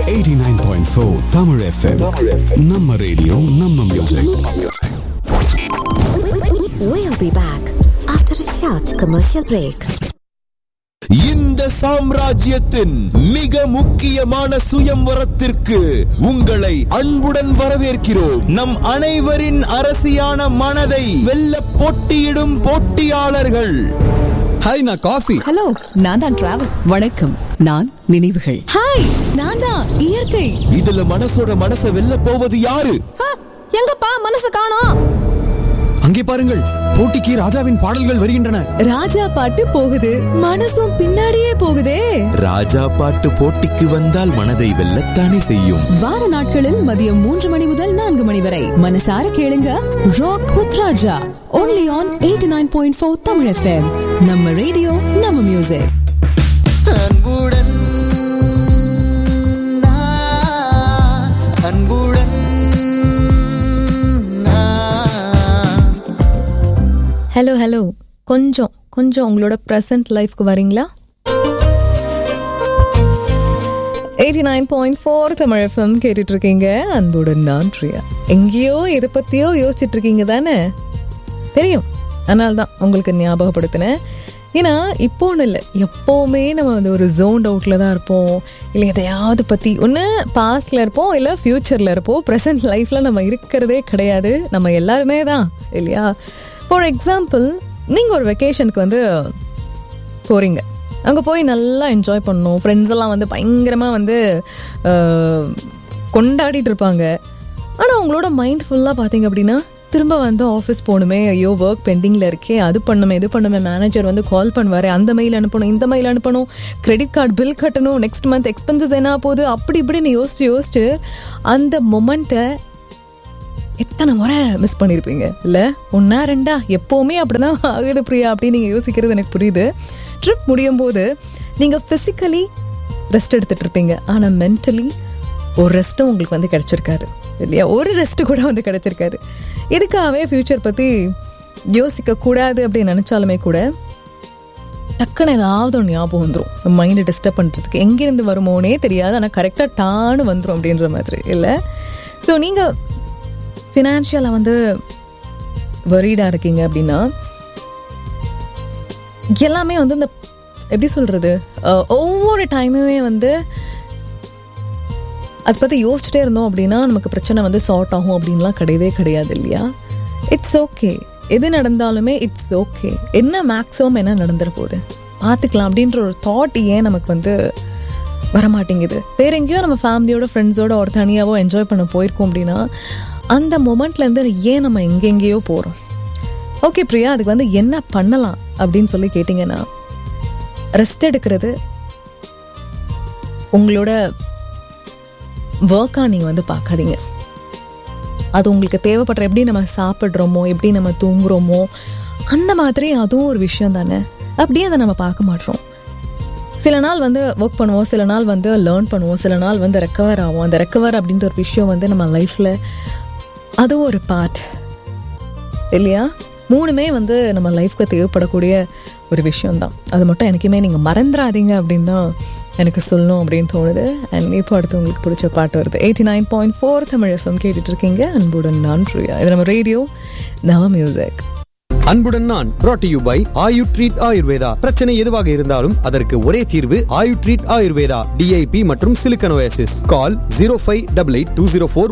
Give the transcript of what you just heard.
89.4 Tamil FM. நம்ம radio நம்ம music We'll be back after a short commercial break. இந்த சாம்ராஜ்யத்தின் மிக முக்கியமான சுயம்வரத்திற்கு உங்களை அன்புடன் வரவேற்கிறோம் நம் அனைவரின் அரசியான மனதை வெல்ல போட்டியிடும் போட்டியாளர்கள் ஹாய் நான் காஃபி ஹலோ நான் தான் டிராவல் வணக்கம் நான் நினைவுகள் ஹாய் நான் தான் இயற்கை இதுல மனசோட மனசை வெல்ல போவது யாரு ஹ, எங்கப்பா மனசு காணோம் அங்கே பாருங்கள் போட்டிக்கு ராஜாவின் பாடல்கள் வருகின்றன ராஜா பாட்டு போகுது மனசும் பின்னாடியே போகுதே ராஜா பாட்டு போட்டிக்கு வந்தால் மனதை வெல்லத்தானே செய்யும் வார நாட்களில் மதியம் மூன்று மணி முதல் நான்கு மணி வரை மனசார கேளுங்க rock with Raja only on eighty nine point four Tamil FM நம்ம ரேடியோ நம்ம மியூசிக் அன்புடன் நான், அன்புடன் நான். ஹலோ ஹலோ கொஞ்சம் கொஞ்சம் உங்களோட ப்ரெசன்ட் லைஃப்க்கு வரீங்களா eighty nine point four Tamil FM கேட்டுட்டு இருக்கீங்க அன்புடன் நான் பிரியா எங்கேயோ எதை பற்றியோ யோசிச்சுட்டு இருக்கீங்க தானே தெரியும் அதனால தான் உங்களுக்கு ஞாபகப்படுத்தினேன் ஏன்னா இப்போ ஒன்றும் இல்லை எப்போவுமே நம்ம வந்து ஒரு ஜோன் அவுட்டில் தான் இருப்போம் இல்லை எதையாவது பற்றி ஒன்று பாஸ்டில் இருப்போம் இல்லை ஃப்யூச்சரில் இருப்போம் ப்ரெசன்ட் லைஃப்பில் நம்ம இருக்கிறதே கிடையாது நம்ம எல்லாருமே தான் இல்லையா ஃபார் எக்ஸாம்பிள் நீங்கள் ஒரு வெக்கேஷனுக்கு வந்து போகிறீங்க அங்கே போய் நல்லா என்ஜாய் பண்ணணும் ஃப்ரெண்ட்ஸ் எல்லாம் வந்து பயங்கரமாக வந்து அஹ், கொண்டாடிட்டு இருப்பாங்க ஆனால் உங்களோட மைண்ட் ஃபுல்லாக பார்த்தீங்க அப்படின்னா திரும்ப வந்து ஆஃபீஸ் போகணுமே ஐயோ ஒர்க் பெண்டிங்கில் இருக்கே அது பண்ணுமே இது பண்ணுமே மேனேஜர் வந்து கால் பண்ணுவார் அந்த மெயில் அனுப்பணும் இந்த மெயில் அனுப்பணும் கிரெடிட் கார்டு பில் கட்டணும் நெக்ஸ்ட் மந்த் எக்ஸ்பென்சஸ் என்ன போகுது அப்படி இப்படின்னு யோசிச்சு யோசிச்சு அந்த மொமெண்ட்டை எத்தனை முறை மிஸ் பண்ணியிருப்பீங்க இல்லை ஒன்றா ரெண்டா எப்போவுமே அப்படிதான் ஆகுது பிரியா அப்படின்னு நீங்கள் யோசிக்கிறது எனக்கு புரியுது ட்ரிப் முடியும் போது நீங்கள் ஃபிசிக்கலி ரெஸ்ட் எடுத்துட்டு இருப்பீங்க ஆனால் மென்டலி ஒரு ரெஸ்ட்டும் உங்களுக்கு வந்து கிடைச்சிருக்காது இல்லையா ஒரு ரெஸ்ட்டு கூட வந்து கிடைச்சிருக்காது இதுக்காகவே ஃப்யூச்சர் பற்றி யோசிக்க கூடாது அப்படின்னு நினச்சாலுமே கூட டக்குன்னு ஏதாவது ஒரு ஞாபகம் வந்துடும் மைண்டை டிஸ்டர்ப் பண்ணுறதுக்கு எங்கேருந்து வருமோனே தெரியாது ஆனால் கரெக்டாக டான்னு வந்துடும் அப்படின்ற மாதிரி இல்லை ஸோ நீங்கள் ஃபினான்ஷியலாக வந்து வரீடாக இருக்கீங்க அப்படின்னா எல்லாமே வந்து இந்த எப்படி சொல்கிறது ஒவ்வொரு டைமுமே வந்து அதை பற்றி யோசிச்சுட்டே இருந்தோம் அப்படின்னா நமக்கு பிரச்சனை வந்து சார்ட் ஆகும் அப்படின்லாம் கிடையவே கிடையாது இல்லையா இட்ஸ் ஓகே எது நடந்தாலுமே இட்ஸ் ஓகே என்ன மேக்ஸிமம் என்ன நடந்துட போகுது பார்த்துக்கலாம் அப்படின்ற ஒரு தாட் ஏன் நமக்கு வந்து வரமாட்டேங்குது வேற எங்கேயோ நம்ம ஃபேமிலியோட ஃப்ரெண்ட்ஸோட ஒரு தனியாவோ என்ஜாய் பண்ண போயிருக்கோம் அப்படின்னா அந்த மொமெண்ட்லேருந்து ஏன் நம்ம எங்கெங்கேயோ போகிறோம் ஓகே பிரியா அதுக்கு வந்து என்ன பண்ணலாம் அப்படின்னு சொல்லி கேட்டிங்கன்னா ரெஸ்ட் எடுக்கிறது உங்களோட ஒர்க்காக நீங்கள் வந்து பார்க்காதீங்க அது உங்களுக்கு தேவைப்படுற எப்படி நம்ம சாப்பிட்றோமோ எப்படி நம்ம தூங்குறோமோ அந்த மாதிரி அதுவும் ஒரு விஷயம் தானே அப்படியே அதை நம்ம பார்க்க மாட்டோம் சில நாள் வந்து ஒர்க் பண்ணுவோம் சில நாள் வந்து லேர்ன் பண்ணுவோம் சில நாள் வந்து ரெக்கவர் ஆகும் அந்த ரெக்கவர் அப்படின்ற ஒரு விஷயம் வந்து நம்ம லைஃப்பில் அதுவும் ஒரு பார்ட் இல்லையா மூணுமே வந்து நம்ம லைஃப்க்கு தேவைப்படக்கூடிய ஒரு விஷயம்தான் அது மட்டும் எனக்குமே நீங்கள் மறந்துடாதீங்க அப்படின்னு தான் எனக்கு சொல்லணும் அப்படின்னு தோணுது அண்ட் இப்போ அடுத்து உங்களுக்கு பிடிச்ச பாட்டு வருது eighty nine point four Tamil FM கேட்டுட்டு இருக்கீங்க அன்புடன் நான் பிரியா இது நம்ம ரேடியோ நவ மியூசிக் அன்புடன் நான் brought to you by Ayu treat Ayurveda பிரச்சனை எதுவாக இருந்தாலும் அதற்கு ஒரே தீர்வு ஆயு ட்ரீட் ஆயுர்வேதா டிஐபி மற்றும் சிலிக்கனோசிஸ் call zero five double eight two zero four